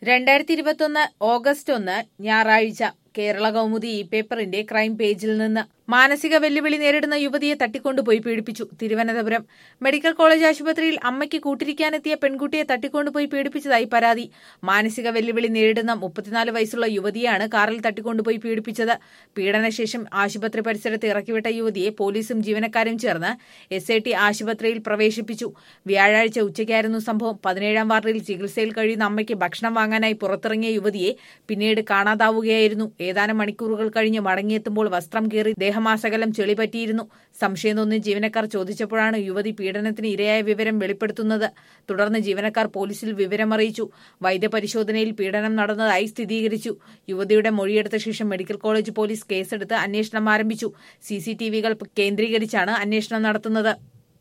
രണ്ടായിരത്തി ഇരുപത്തൊന്ന് ഓഗസ്റ്റ് ഒന്ന് ഞായറാഴ്ച കേരള കൗമുദി ഇ പേപ്പറിന്റെ ക്രൈം പേജിൽ നിന്ന് മാനസിക വെല്ലുവിളി നേരിടുന്ന യുവതിയെ തട്ടിക്കൊണ്ടുപോയി പീഡിപ്പിച്ചു തിരുവനന്തപുരം മെഡിക്കൽ കോളേജ് ആശുപത്രിയിൽ അമ്മയ്ക്ക് കൂട്ടിരിക്കാനെത്തിയ പെൺകുട്ടിയെ തട്ടിക്കൊണ്ടുപോയി പീഡിപ്പിച്ചതായി പരാതി മാനസിക വെല്ലുവിളി നേരിടുന്ന മുപ്പത്തിനാല് വയസ്സുള്ള യുവതിയാണ് കാറിൽ തട്ടിക്കൊണ്ടുപോയി പീഡിപ്പിച്ചത് പീഡനശേഷം ആശുപത്രി പരിസരത്ത് ഇറക്കിവിട്ട യുവതിയെ പോലീസും ജീവനക്കാരും ചേർന്ന് എസ് ഐ ടി ആശുപത്രിയിൽ പ്രവേശിപ്പിച്ചു വ്യാഴാഴ്ച ഉച്ചയ്ക്കായിരുന്നു സംഭവം പതിനേഴാം വാർഡിൽ ചികിത്സയിൽ കഴിയുന്ന അമ്മയ്ക്ക് ഭക്ഷണം വാങ്ങാനായി പുറത്തിറങ്ങിയ യുവതിയെ പിന്നീട് കാണാതാവുകയായിരുന്നു ഏതാനും മണിക്കൂറുകൾ കഴിഞ്ഞ് മടങ്ങിയെത്തുമ്പോൾ വസ്ത്രം കീറി ദേഹമാസകലം ചെളി പറ്റിയിരുന്നു സംശയം തോന്നി ജീവനക്കാർ ചോദിച്ചപ്പോഴാണ് യുവതി പീഡനത്തിന് ഇരയായ വിവരം വെളിപ്പെടുത്തുന്നത് തുടർന്ന് ജീവനക്കാർ പോലീസിൽ വിവരമറിയിച്ചു വൈദ്യപരിശോധനയിൽ പീഡനം നടന്നതായി സ്ഥിരീകരിച്ചു യുവതിയുടെ മൊഴിയെടുത്ത ശേഷം മെഡിക്കൽ കോളേജ് പോലീസ് കേസെടുത്ത് അന്വേഷണം ആരംഭിച്ചു സിസിടിവികൾ കേന്ദ്രീകരിച്ചാണ് അന്വേഷണം നടത്തുന്നത്